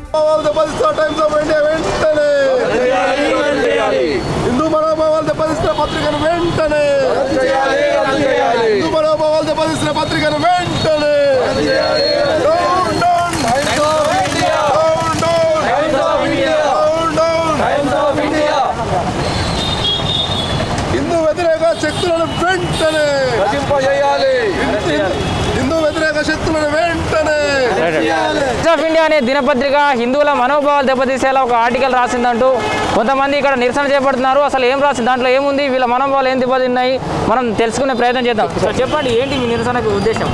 మనోభావాలు దెబ్బతీస్తున్న times of India వెంటనే హిందూ మనోభావాలు దెబ్బతీస్తున్న పత్రికను వెంటనే హిందూ మనోభావాలు దెబ్బతీస్తున్న పత్రికను వెంటనే Down, down. Down, down. Down, down. Hindu వ్యతిరేక శక్తులను వెంటనే హిందూ వ్యతిరేక శక్తులను వెంటనే టైమ్స్ ఆఫ్ ఇండియా అనే దినపత్రిక హిందువుల మనోభావాలు దెబ్బతీసేలా ఒక ఆర్టికల్ రాసిందంటూ కొంతమంది ఇక్కడ నిరసన చేపడుతున్నారు అసలు ఏం రాసింది దాంట్లో ఏముంది వీళ్ళ మనోభావాలు ఏం దెబ్బతిన్నాయి మనం తెలుసుకునే ప్రయత్నం చేద్దాం సార్ చెప్పండి ఏంటి మీ నిరసనకు ఉద్దేశం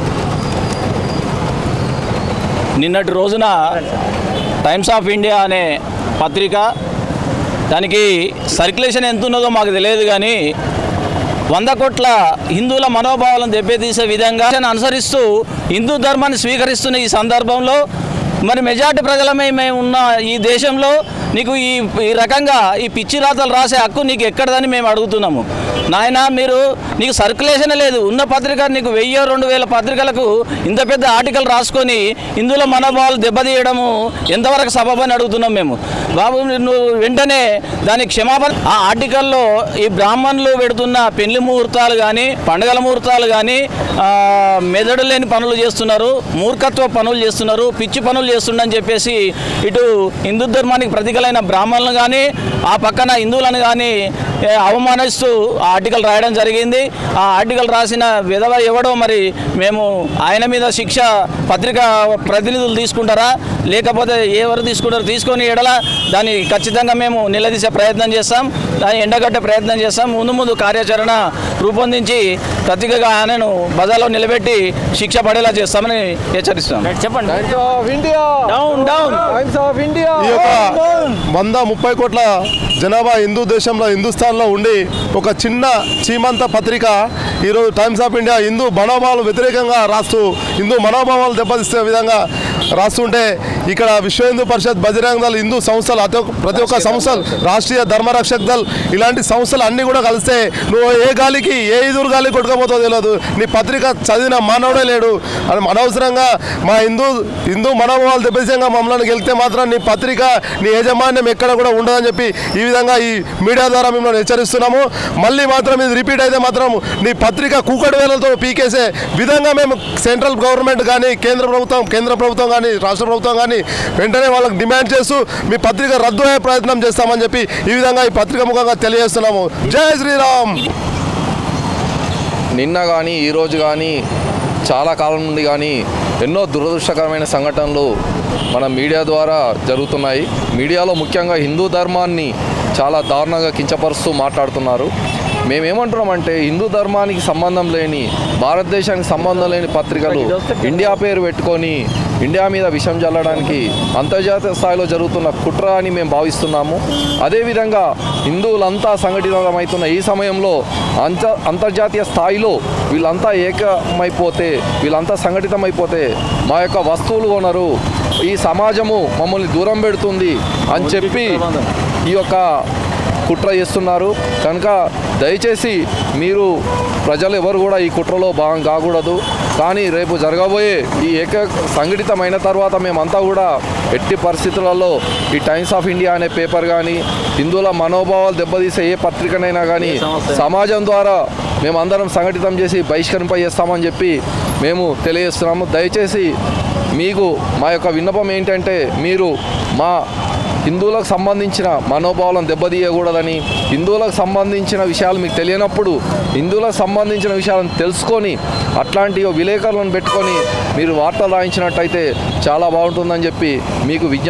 నిన్నటి రోజున టైమ్స్ ఆఫ్ ఇండియా అనే పత్రిక దానికి సర్క్యులేషన్ ఎంత ఉన్నదో మాకు తెలియదు కానీ వంద కోట్ల హిందువుల మనోభావాలను దెబ్బతీసే విధంగా అనుసరిస్తూ హిందూ ధర్మాన్ని స్వీకరిస్తున్న ఈ సందర్భంలో మరి మెజార్టీ ప్రజలమే మేము ఉన్న ఈ దేశంలో నీకు ఈ ఈ రకంగా ఈ పిచ్చి రాతలు రాసే హక్కు నీకు ఎక్కడదని మేము అడుగుతున్నాము నాయన మీరు నీకు సర్క్యులేషన్ లేదు ఉన్న పత్రిక నీకు వెయ్యి రెండు వేల పత్రికలకు ఇంత పెద్ద ఆర్టికల్ రాసుకొని హిందువుల మనోభావాలు దెబ్బతీయడము ఎంతవరకు సబబని అడుగుతున్నాం మేము బాబు నువ్వు వెంటనే దాని క్షమాపణ ఆ ఆర్టికల్లో ఈ బ్రాహ్మణులు పెడుతున్న పెళ్లి ముహూర్తాలు కానీ పండుగల ముహూర్తాలు కానీ మెదడు లేని పనులు చేస్తున్నారు మూర్ఖత్వ పనులు చేస్తున్నారు పిచ్చి పనులు చేస్తుండని చెప్పేసి ఇటు హిందూ ధర్మానికి ప్రతీకలైన బ్రాహ్మణులను కానీ ఆ పక్కన హిందువులను కానీ ఏ, అవమానిస్తూ ఆ ఆర్టికల్ రాయడం జరిగింది ఆ ఆర్టికల్ రాసిన విధవ ఎవడో మరి మేము ఆయన మీద శిక్ష పత్రిక ప్రతినిధులు తీసుకుంటారా లేకపోతే ఎవరు తీసుకుంటారో తీసుకొని ఎడల దాన్ని ఖచ్చితంగా మేము నిలదీసే ప్రయత్నం చేస్తాం దాన్ని ఎండగట్టే ప్రయత్నం చేస్తాం ముందు ముందు కార్యాచరణ రూపొందించి పత్రికగా ఆయనను బజార్లో నిలబెట్టి శిక్ష పడేలా చేస్తామని హెచ్చరిస్తాం చెప్పండి ఇండియా డౌన్ డౌన్ ఈ యొక్క వంద ముప్పై కోట్ల జనాభా హిందూ దేశంలో హిందుస్థాన్లో ఉండి ఒక చిన్న చీమంత పత్రిక ఈరోజు టైమ్స్ ఆఫ్ ఇండియా హిందూ మనోభావాలు వ్యతిరేకంగా రాస్తూ హిందూ మనోభావాలు దెబ్బతీసే విధంగా రాస్తుంటే ఇక్కడ విశ్వ హిందూ పరిషత్ బజరంగ దళ్ హిందూ సంస్థలు అతి ఒక్క- ప్రతి ఒక్క సంస్థలు రాష్ట్రీయ ధర్మరక్షక్ దళ్ ఇలాంటి సంస్థలు అన్నీ కూడా కలిస్తే నువ్వు ఏ గాలికి ఏ ఎదురు గాలికి కొట్టుకపోతుందో తెలియదు నీ పత్రిక చదివిన మానవుడే లేడు అని అనవసరంగా మా హిందూ హిందూ మనోభావాలు దెబ్బతీయంగా మమ్మల్ని గెలిస్తే మాత్రం నీ పత్రిక నీ యాజమాన్యం ఎక్కడ కూడా ఉండదని చెప్పి ఈ విధంగా ఈ మీడియా ద్వారా మిమ్మల్ని హెచ్చరిస్తున్నాము మళ్ళీ మాత్రం ఇది రిపీట్ అయితే మాత్రం నీ పత్రిక కూకటి వేలతో పీకేసే విధంగా మేము సెంట్రల్ గవర్నమెంట్ కానీ కేంద్ర ప్రభుత్వం కేంద్ర ప్రభుత్వం కానీ రాష్ట్ర ప్రభుత్వం కానీ వెంటనే వాళ్ళకి డిమాండ్ చేస్తూ మీ పత్రిక రద్దు అయ్యే ప్రయత్నం చేస్తామని చెప్పి ఈ విధంగా ఈ పత్రిక ముఖంగా తెలియజేస్తున్నాము జై శ్రీరామ్ నిన్న కానీ ఈరోజు కానీ చాలా కాలం నుండి కానీ ఎన్నో దురదృష్టకరమైన సంఘటనలు మన మీడియా ద్వారా జరుగుతున్నాయి మీడియాలో ముఖ్యంగా హిందూ ధర్మాన్ని చాలా దారుణంగా కించపరుస్తూ మాట్లాడుతున్నారు మేమేమంటున్నామంటే హిందూ ధర్మానికి సంబంధం లేని భారతదేశానికి సంబంధం లేని పత్రికలు ఇండియా పేరు పెట్టుకొని ఇండియా మీద విషం చల్లడానికి అంతర్జాతీయ స్థాయిలో జరుగుతున్న కుట్ర అని మేము భావిస్తున్నాము అదేవిధంగా హిందువులంతా సంఘటితమవుతున్న ఈ సమయంలో అంత అంతర్జాతీయ స్థాయిలో వీళ్ళంతా ఏకమైపోతే వీళ్ళంతా సంఘటితమైపోతే మా యొక్క వస్తువులు కొనరు ఈ సమాజము మమ్మల్ని దూరం పెడుతుంది అని చెప్పి ఈ యొక్క కుట్ర చేస్తున్నారు కనుక దయచేసి మీరు ప్రజలు ఎవరు కూడా ఈ కుట్రలో భాగం కాకూడదు కానీ రేపు జరగబోయే ఈ ఏక సంఘటితమైన తర్వాత మేమంతా కూడా ఎట్టి పరిస్థితులలో ఈ టైమ్స్ ఆఫ్ ఇండియా అనే పేపర్ కానీ హిందువుల మనోభావాలు దెబ్బతీసే ఏ పత్రికనైనా కానీ సమాజం ద్వారా మేమందరం సంఘటితం చేసి బహిష్కరింపజేస్తామని చెప్పి మేము తెలియజేస్తున్నాము దయచేసి మీకు మా యొక్క విన్నపం ఏంటంటే మీరు మా హిందువులకు సంబంధించిన మనోభావాలను దెబ్బతీయకూడదని హిందువులకు సంబంధించిన విషయాలు మీకు తెలియనప్పుడు హిందువులకు సంబంధించిన విషయాలను తెలుసుకొని అట్లాంటి విలేకరులను పెట్టుకొని మీరు వార్తలు రాయించినట్టయితే చాలా బాగుంటుందని చెప్పి మీకు విజ్ఞప్తి